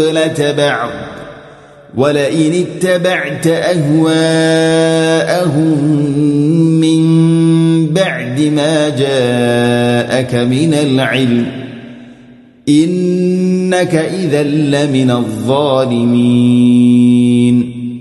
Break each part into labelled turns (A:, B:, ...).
A: لتبعت ولئن اتبعت أهواءهم من بعد ما جاءك من العلم إنك إذا لمن الظالمين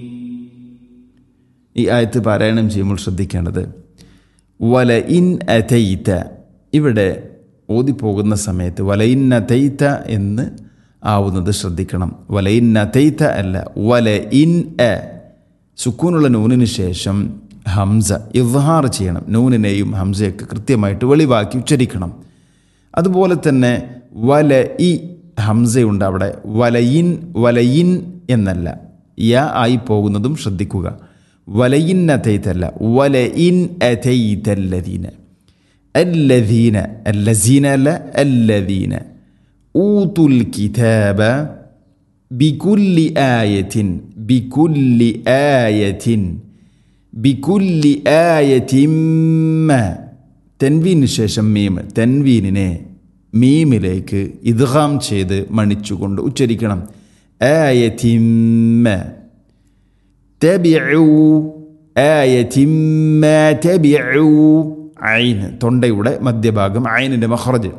A: ഈ ആയത്ത് പാരായണം ചെയ്യുമ്പോൾ ശ്രദ്ധിക്കേണ്ടത് വല ഇൻ അതൈത്ത ഇവിടെ ഓതിപ്പോകുന്ന സമയത്ത് വല ഇൻ അതൈത്ത എന്ന് ആവുന്നത് ശ്രദ്ധിക്കണം വല ഇൻ അതൈത്ത അല്ല വല ഇൻ എ സുക്കൂനുള്ള നൂനിന് ശേഷം ഹംസ ഇവഹാർ ചെയ്യണം നൂനിനെയും ഹംസയൊക്കെ കൃത്യമായിട്ട് വെളിവാക്കി ഉച്ചരിക്കണം അതുപോലെ തന്നെ വല ഇ ഹംസയുണ്ട് അവിടെ വലയിൻ വലയിൻ എന്നല്ല യ ആയി പോകുന്നതും ശ്രദ്ധിക്കുക വലയിൻ അതൈത്തല്ല വല ഇൻ അതൈതല്ലദീന الذين الذين لا الذين أوتوا الكتاب بكل آية بكل آية بكل آية ما തെൻവീന് ശേഷം മീം തെൻവീനിനെ മീമിലേക്ക് ഇദ്ഗാം ചെയ്ത് മണിച്ചുകൊണ്ട് ഉച്ചരിക്കണം ആയത്തിമ്മ തബിഉ ആയത്തിമ്മ തബിഉ ഐൻ തൊണ്ടയുടെ മധ്യഭാഗം ഐനിൻ്റെ മഹ്റജ്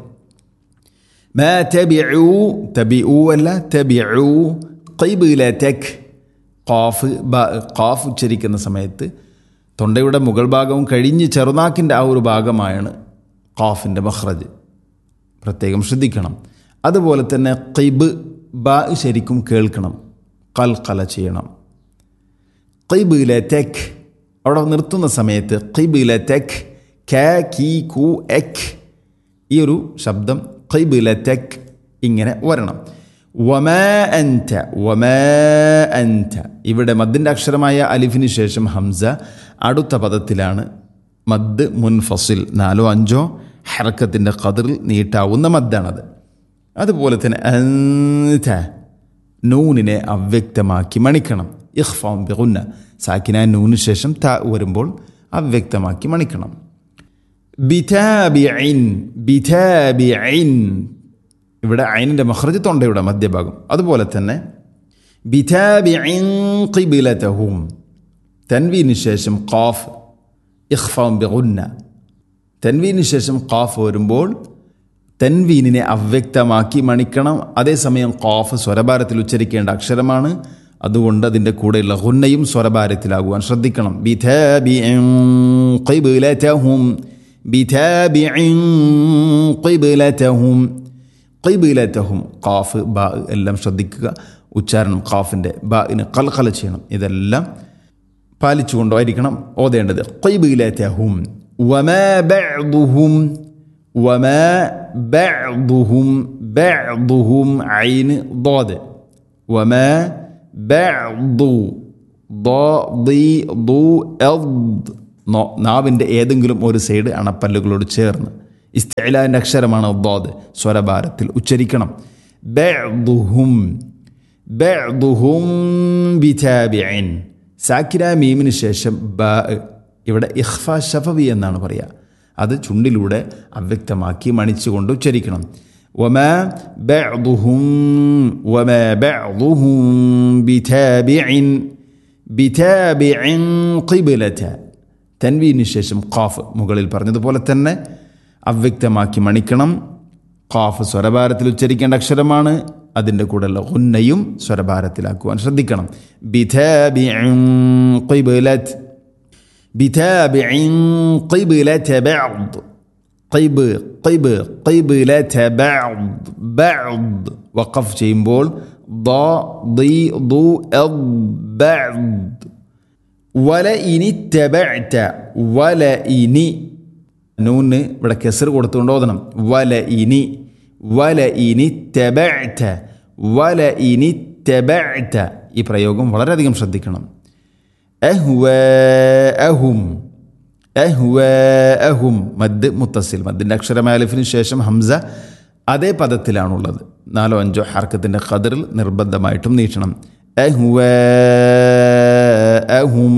A: മാ തബിഉ തബിഉ അല്ല തബിഉ ഖൈബിലതക് ഖാഫ് ബ ഖാഫ് ഉച്ചരിക്കുന്ന സമയത്ത് തൊണ്ടയുടെ മുകൾ ഭാഗവും കഴിഞ്ഞ് ചെറുനാക്കിൻ്റെ ആ ഒരു ഭാഗമായാണ് ഖാഫിൻ്റെ മഹ്റജ് പ്രത്യേകം ശ്രദ്ധിക്കണം അതുപോലെ തന്നെ ഖൈബ് ബ ശരിക്കും കേൾക്കണം കൽക്കല ചെയ്യണം ഖൈബിലതക് അവിടെ നിർത്തുന്ന സമയത്ത് ഖൈബിലതക് ക കീ കു എക് ഈ ഒരു ശബ്ദം ഖൈബിലതക് ഇങ്ങനെ വരണം വമ അൻത വമ അൻത ഇവിടെ മദ്ദിൻ്റെ അക്ഷരമായ അലിഫിന് ശേഷം ഹംസ അടുത്ത പദത്തിലാണ് മദ് മുൻഫസിൽ നാലോ അഞ്ചോ ഹറക്കത്തിൻ്റെ കതിറിൽ നീട്ടാവുന്ന മദ്ദാണത് അതുപോലെ തന്നെ അൻത നൂനിനെ അവ്യക്തമാക്കി മണിക്കണം ഇഖ്ഫാം ബിഗുന്ന സാക്കിന നൂന് ശേഷം ത വരുമ്പോൾ അവ്യക്തമാക്കി മണിക്കണം ബിതാബിഇൻ ബിതാബിഇൻ ഇവിടെ ഐനിൻ്റെ മഹ്റജ് തൊണ്ടയുടെ മധ്യഭാഗം അതുപോലെ തന്നെ ബിതാബിഇൻ ഖിബിലതഹും തൻവീന് ശേഷം ഖാഫ് ഇഖ്ഫാം ബിഗുന്ന തൻവീന് ശേഷം ഖാഫ് വരുമ്പോൾ തൻവീനിനെ അവ്യക്തമാക്കി മണിക്കണം അതേസമയം ഖാഫ് സ്വരഭാരത്തിൽ ഉച്ചരിക്കേണ്ട അക്ഷരമാണ് അതുകൊണ്ട് അതിൻ്റെ കൂടെയുള്ള ഹുന്നയും സ്വരഭാരത്തിലാകുവാൻ ശ്രദ്ധിക്കണം ബിതാബിഇൻ ഖിബിലതഹും ബിതാബിഇൻ ഖിബിലതഹും ഖിബിലതഹും ഖാഫ് ബ എല്ലാം ശ്രദ്ധിക്കുക ഉച്ചാരണം ഖാഫിൻ്റെ ബിന് കൽഖല ചെയ്യണം ഇതെല്ലാം പാലിച്ചുകൊണ്ടായിരിക്കണം ഓതേണ്ടത് ഖിബിലതഹും വമാ ബഅദുഹും വമാ ബഅദുഹും ബഅദുഹും ഐൻ ضاد വമാ ബഅദു ضي ضو أض നാവിൻ്റെ ഏതെങ്കിലും ഒരു സൈഡ് അണപ്പല്ലുകളോട് ചേർന്ന് ഇസ്തലാൻ്റെ അക്ഷരമാണ് ദ്വാദ് സ്വരഭാരത്തിൽ ഉച്ചരിക്കണം ബഅദുഹും ബഅദുഹും ബിതാബിഇൻ സാക്കിര മീമിന് ശേഷം ബ ഇവിടെ ഇഖ്ഫ ഷഫവി എന്നാണ് പറയുക അത് ചുണ്ടിലൂടെ അവ്യക്തമാക്കി മണിച്ചുകൊണ്ട് ഉച്ചരിക്കണം وما بعضهم وما بعضهم بتابع بتابع قبلة തൻവീന് ശേഷം ഖാഫ് മുകളിൽ പറഞ്ഞതുപോലെ തന്നെ അവ്യക്തമാക്കി മണിക്കണം ഖാഫ് സ്വരഭാരത്തിൽ ഉച്ചരിക്കേണ്ട അക്ഷരമാണ് അതിൻ്റെ കൂടെയുള്ള ഹുന്നയും സ്വരഭാരത്തിലാക്കുവാൻ ശ്രദ്ധിക്കണം ഖൈബ് ഖൈബ് ഖൈബിലത ബഅദ് ബഅദ് വഖഫ് ചെയ്യുമ്പോൾ ض ضي ضو أض بعض വല ഇനി തെബഅ്ത വല ഇനി നൂന് ഇവിടെ കെസർ കൊടുത്തുകൊണ്ട് ഓതണം വല ഇനി വല ഇനി തെബഅ്ത വല ഇനി തെബഅ്ത ഈ പ്രയോഗം വളരെയധികം ശ്രദ്ധിക്കണം അഹും അഹും മദ് മുത്തസിൽ മദ്ദിൻ്റെ അക്ഷരമായ അലിഫിന് ശേഷം ഹംസ അതേ പദത്തിലാണുള്ളത് നാലോ അഞ്ചോ ഹർക്കത്തിൻ്റെ ഖദറിൽ നിർബന്ധമായിട്ടും നീട്ടണം أهواءهم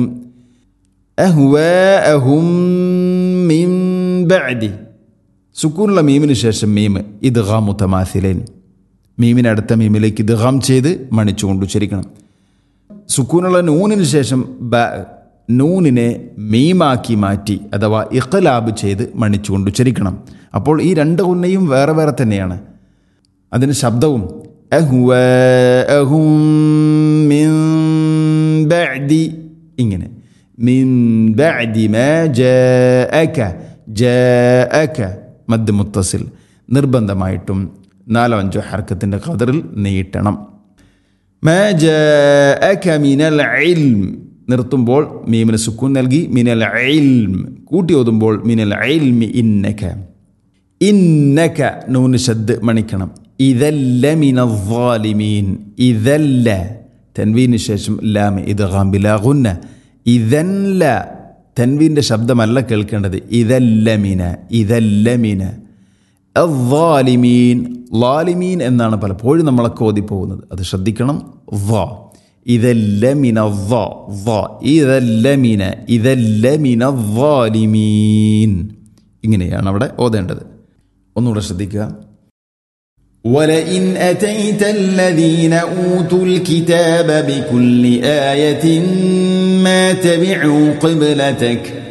A: أهواءهم من بعد സുക്കൂനുള്ള മീമിന് ശേഷം മീം ഇദ്ഗാ മുത്തമാസിലേൻ മീമിനെ അടുത്ത മീമിലേക്ക് ഇദ്ഗാം ചെയ്ത് മണിച്ചുകൊണ്ട് ഉച്ചരിക്കണം സുക്കൂനുള്ള നൂനിന് ശേഷം ബ നൂനിനെ മീമാക്കി മാറ്റി അഥവാ ഇഖ്ലാബ് ചെയ്ത് മണിച്ചുകൊണ്ട് ഉച്ചരിക്കണം അപ്പോൾ ഈ രണ്ട് കുന്നയും വേറെ വേറെ തന്നെയാണ് അതിന് ശബ്ദവും അഹ്വാഅഹും മിൻ ബഅദി ഇങ്ങനെ മിൻ ബഅദി മാ ജാഅക ജാഅക മദ് മുത്തസിൽ നിർബന്ധമായിട്ടും നാലോ അഞ്ചോ ഹർക്കത്തിൻ്റെ ഖദറിൽ നീട്ടണം മാ ജാഅക മിനൽ ഇൽം നിർത്തുമ്പോൾ മീമിന് സുക്കൂൻ നൽകി മിനൽ ഇൽം കൂട്ടി ഓതുമ്പോൾ മിനൽ ഇൽമി ഇന്നക ഇന്നക നൂന് ശദ് മണിക്കണം ഇതല്ല മിനീൻ ഇതല്ല തൻവീന് ശേഷം ലാമ് ഇത് ഗാംബിലാകുന്ന ഇതല്ല തൻവീൻ്റെ ശബ്ദമല്ല കേൾക്കേണ്ടത് ഇതല്ല മിന ഇതല്ല മിന അവാലിമീൻ ലാലിമീൻ എന്നാണ് പലപ്പോഴും നമ്മളൊക്കെ ഓതിപ്പോകുന്നത് അത് ശ്രദ്ധിക്കണം വ ഇതല്ല മിന വ വ ഇതല്ല മിന ഇതല്ല മിന വാലിമീൻ ഇങ്ങനെയാണ് അവിടെ ഓതേണ്ടത് ഒന്നുകൂടെ ശ്രദ്ധിക്കുക
B: ولئن أتيت الذين أوتوا الكتاب بكل آية ما تبعوا قبلتك